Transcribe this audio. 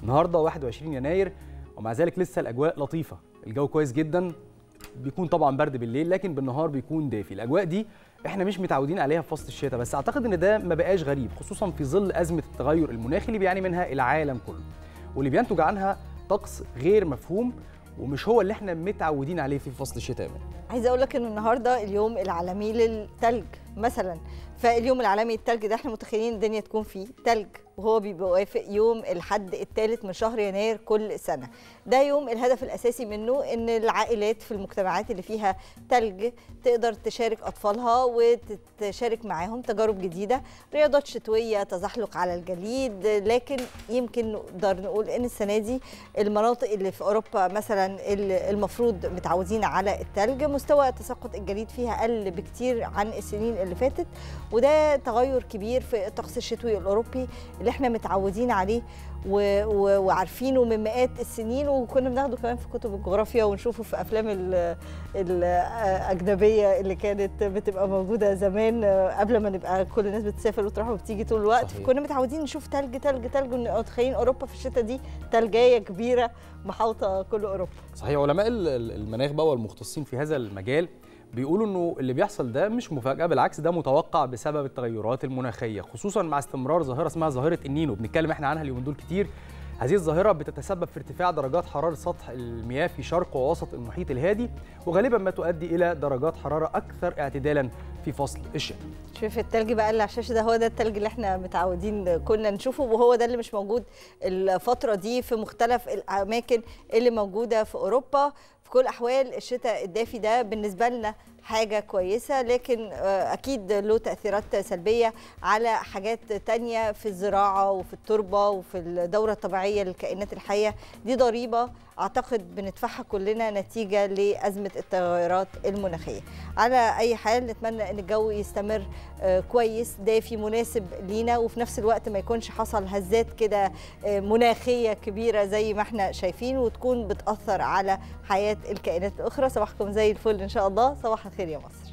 النهارده 21 يناير ومع ذلك لسه الاجواء لطيفه الجو كويس جدا بيكون طبعا برد بالليل لكن بالنهار بيكون دافي الاجواء دي احنا مش متعودين عليها في فصل الشتاء بس اعتقد ان ده ما بقاش غريب خصوصا في ظل ازمه التغير المناخي اللي بيعاني منها العالم كله واللي بينتج عنها طقس غير مفهوم ومش هو اللي احنا متعودين عليه في فصل الشتاء عايزه اقول لك ان النهارده اليوم العالمي للثلج مثلا فاليوم العالمي للثلج ده احنا متخيلين الدنيا تكون فيه ثلج وهو بيبقى وافق يوم الحد الثالث من شهر يناير كل سنه ده يوم الهدف الاساسي منه ان العائلات في المجتمعات اللي فيها ثلج تقدر تشارك اطفالها وتشارك معاهم تجارب جديده رياضات شتويه تزحلق على الجليد لكن يمكن نقدر نقول ان السنه دي المناطق اللي في اوروبا مثلا اللي المفروض متعودين على الثلج مستوى تساقط الجليد فيها قل بكتير عن السنين اللي فاتت وده تغير كبير في الطقس الشتوي الاوروبي اللي احنا متعودين عليه و... و... وعارفينه من مئات السنين وكنا بناخده كمان في كتب الجغرافيا ونشوفه في افلام ال... الاجنبيه اللي كانت بتبقى موجوده زمان قبل ما نبقى كل الناس بتسافر وتروح وبتيجي طول الوقت صحيح. كنا متعودين نشوف تلج تلج تلج متخيلين اوروبا في الشتاء دي تلجايه كبيره محاوطه كل اوروبا صحيح علماء ال- ال- المناخ بقى والمختصين في هذا المجال بيقولوا انه اللي بيحصل ده مش مفاجاه بالعكس ده متوقع بسبب التغيرات المناخيه خصوصا مع استمرار ظاهره اسمها ظاهره النينو بنتكلم احنا عنها اليومين دول كتير هذه الظاهرة بتتسبب في ارتفاع درجات حرارة سطح المياه في شرق ووسط المحيط الهادي وغالبا ما تؤدي إلى درجات حرارة أكثر اعتدالا في فصل الشتاء شوف التلج بقى اللي على الشاشه ده هو ده التلج اللي احنا متعودين كنا نشوفه وهو ده اللي مش موجود الفتره دي في مختلف الاماكن اللي موجوده في اوروبا في كل الاحوال الشتاء الدافي ده بالنسبه لنا حاجه كويسه لكن آه، اكيد له تاثيرات سلبيه على حاجات تانية في الزراعه وفي التربه وفي الدوره الطبيعيه للكائنات الحيه دي ضريبه اعتقد بندفعها كلنا نتيجه لازمه التغيرات المناخيه على اي حال نتمنى ان الجو يستمر آه، كويس دافي مناسب لينا وفي نفس الوقت ما يكونش حصل هزات كده آه، مناخيه كبيره زي ما احنا شايفين وتكون بتاثر على حياه الكائنات الاخرى صباحكم زي الفل ان شاء الله صباح الخير يا مصر